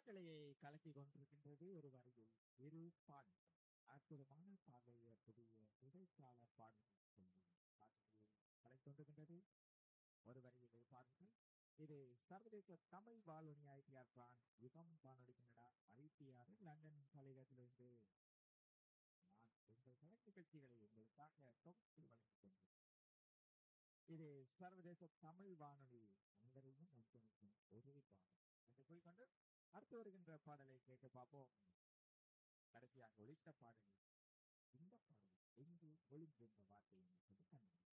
மனக்கலையை கலக்கி கொண்டிருக்கின்றது ஒரு வரியில் இரு பாடல்கள் அற்புதமான பாடலுடைய புதிய இடைக்கால பாடல்கள் சொல்லி பாடல்களை கலை கொண்டிருக்கின்றது ஒரு வரியில் இரு பாடல்கள் இது சர்வதேச தமிழ் வானொலி ஐடிஆர் பிரான்ஸ் யுகம் வானொலி கனடா ஐடிஆர் லண்டன் தலைவரிலிருந்து நான் உங்கள் கலை நிகழ்ச்சிகளை உங்களுக்காக தொகுத்து வழங்கிக் கொண்டிருக்கிறேன் இது சர்வதேச தமிழ் வானொலி அனைவரையும் ஒன்றிணைக்கும் ஒரே பாடல் என்று கூறிக்கொண்டு அடுத்து வருகின்ற பாடலை கேட்டு பார்ப்போம் கடைசியாக ஒழித்த பாடலில் இந்த பாடல் எங்கு ஒளிந்திருந்த வார்த்தை என்று சொல்லி கண்டது